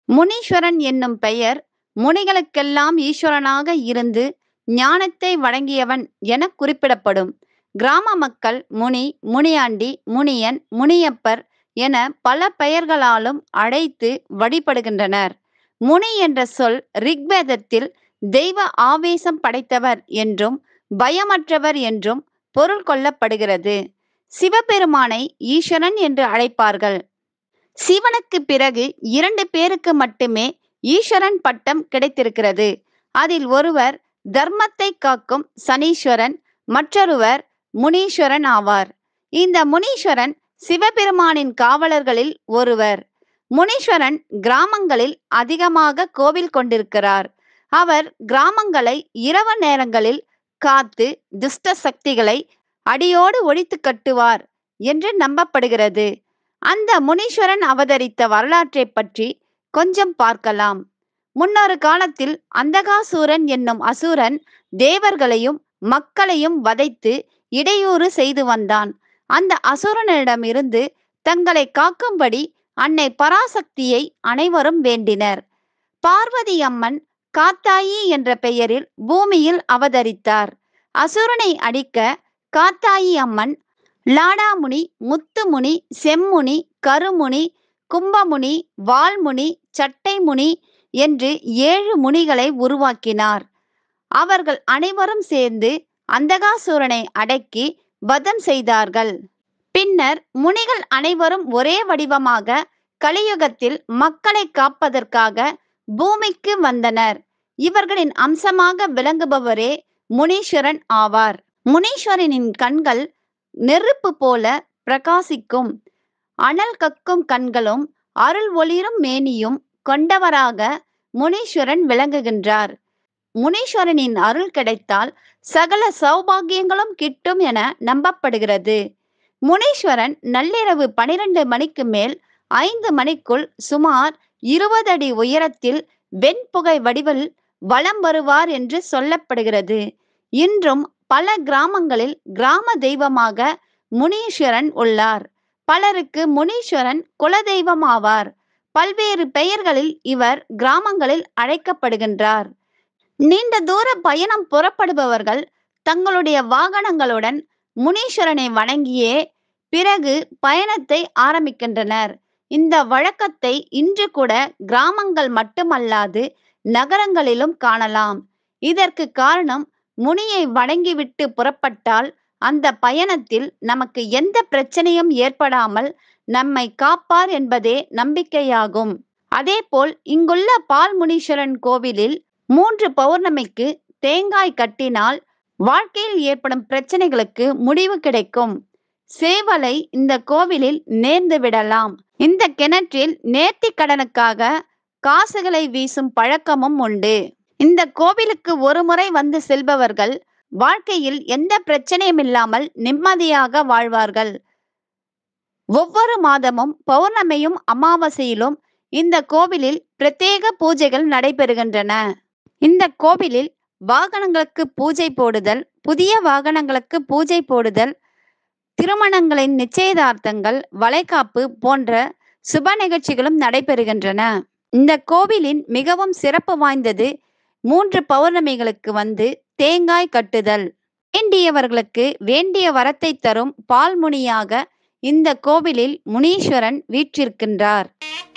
முனீஸ்வரன் என்னும் பெயர் முனிகளுக்கெல்லாம் ஈஸ்வரனாக இருந்து ஞானத்தை வழங்கியவன் என குறிப்பிடப்படும் கிராம மக்கள் முனி முனியாண்டி முனியன் முனியப்பர் என பல பெயர்களாலும் அழைத்து வழிபடுகின்றனர் முனி என்ற சொல் ரிக்வேதத்தில் தெய்வ ஆவேசம் படைத்தவர் என்றும் பயமற்றவர் என்றும் பொருள் கொள்ளப்படுகிறது சிவபெருமானை ஈஸ்வரன் என்று அழைப்பார்கள் சிவனுக்கு பிறகு இரண்டு பேருக்கு மட்டுமே ஈஸ்வரன் பட்டம் கிடைத்திருக்கிறது அதில் ஒருவர் தர்மத்தை காக்கும் சனீஸ்வரன் மற்றொருவர் முனீஸ்வரன் ஆவார் இந்த முனீஸ்வரன் சிவபெருமானின் காவலர்களில் ஒருவர் முனீஸ்வரன் கிராமங்களில் அதிகமாக கோவில் கொண்டிருக்கிறார் அவர் கிராமங்களை இரவு நேரங்களில் காத்து துஷ்ட சக்திகளை அடியோடு ஒழித்து கட்டுவார் என்று நம்பப்படுகிறது அந்த முனீஸ்வரன் அவதரித்த வரலாற்றை பற்றி கொஞ்சம் பார்க்கலாம் முன்னொரு காலத்தில் அந்தகாசூரன் என்னும் அசுரன் தேவர்களையும் மக்களையும் வதைத்து இடையூறு செய்து வந்தான் அந்த அசுரனிடமிருந்து தங்களை காக்கும்படி அன்னை பராசக்தியை அனைவரும் வேண்டினர் பார்வதி அம்மன் காத்தாயி என்ற பெயரில் பூமியில் அவதரித்தார் அசுரனை அடிக்க காத்தாயி அம்மன் லாடாமுனி முத்துமுனி செம்முனி கருமுனி கும்பமுனி வால்முனி சட்டைமுனி என்று ஏழு முனிகளை உருவாக்கினார் அவர்கள் அனைவரும் சேர்ந்து அந்தகாசூரனை அடக்கி வதம் செய்தார்கள் பின்னர் முனிகள் அனைவரும் ஒரே வடிவமாக கலியுகத்தில் மக்களை காப்பதற்காக பூமிக்கு வந்தனர் இவர்களின் அம்சமாக விளங்குபவரே முனீஸ்வரன் ஆவார் முனீஸ்வரனின் கண்கள் நெருப்பு போல பிரகாசிக்கும் அனல் கக்கும் கண்களும் அருள் ஒளிரும் மேனியும் கொண்டவராக முனீஸ்வரன் விளங்குகின்றார் முனீஸ்வரனின் அருள் கிடைத்தால் சகல சௌபாகியங்களும் கிட்டும் என நம்பப்படுகிறது முனீஸ்வரன் நள்ளிரவு பனிரெண்டு மணிக்கு மேல் ஐந்து மணிக்குள் சுமார் இருபது அடி உயரத்தில் வெண்புகை வடிவில் வலம் வருவார் என்று சொல்லப்படுகிறது இன்றும் பல கிராமங்களில் கிராம தெய்வமாக முனீஸ்வரன் உள்ளார் பலருக்கு முனீஸ்வரன் குலதெய்வம் ஆவார் பல்வேறு பெயர்களில் இவர் கிராமங்களில் அழைக்கப்படுகின்றார் நீண்ட தூர பயணம் புறப்படுபவர்கள் தங்களுடைய வாகனங்களுடன் முனீஸ்வரனை வணங்கியே பிறகு பயணத்தை ஆரம்பிக்கின்றனர் இந்த வழக்கத்தை இன்று கூட கிராமங்கள் மட்டுமல்லாது நகரங்களிலும் காணலாம் இதற்கு காரணம் முனியை வணங்கிவிட்டு புறப்பட்டால் அந்த பயணத்தில் நமக்கு எந்த பிரச்சனையும் ஏற்படாமல் நம்மை காப்பார் என்பதே நம்பிக்கையாகும் அதேபோல் இங்குள்ள பால்முனீஸ்வரன் கோவிலில் மூன்று பௌர்ணமிக்கு தேங்காய் கட்டினால் வாழ்க்கையில் ஏற்படும் பிரச்சனைகளுக்கு முடிவு கிடைக்கும் சேவலை இந்த கோவிலில் நேர்ந்து விடலாம் இந்த கிணற்றில் நேர்த்தி கடனுக்காக காசுகளை வீசும் பழக்கமும் உண்டு இந்த கோவிலுக்கு ஒரு முறை வந்து செல்பவர்கள் வாழ்க்கையில் எந்த பிரச்சனையும் இல்லாமல் நிம்மதியாக வாழ்வார்கள் ஒவ்வொரு மாதமும் பௌர்ணமியும் அமாவாசையிலும் இந்த கோவிலில் பிரத்யேக பூஜைகள் நடைபெறுகின்றன இந்த கோவிலில் வாகனங்களுக்கு பூஜை போடுதல் புதிய வாகனங்களுக்கு பூஜை போடுதல் திருமணங்களின் நிச்சயதார்த்தங்கள் வளைகாப்பு போன்ற சுப நிகழ்ச்சிகளும் நடைபெறுகின்றன இந்த கோவிலின் மிகவும் சிறப்பு வாய்ந்தது மூன்று பௌர்ணமிகளுக்கு வந்து தேங்காய் கட்டுதல் வேண்டியவர்களுக்கு வேண்டிய வரத்தை தரும் பால்முனியாக இந்த கோவிலில் முனீஸ்வரன் வீற்றிருக்கின்றார்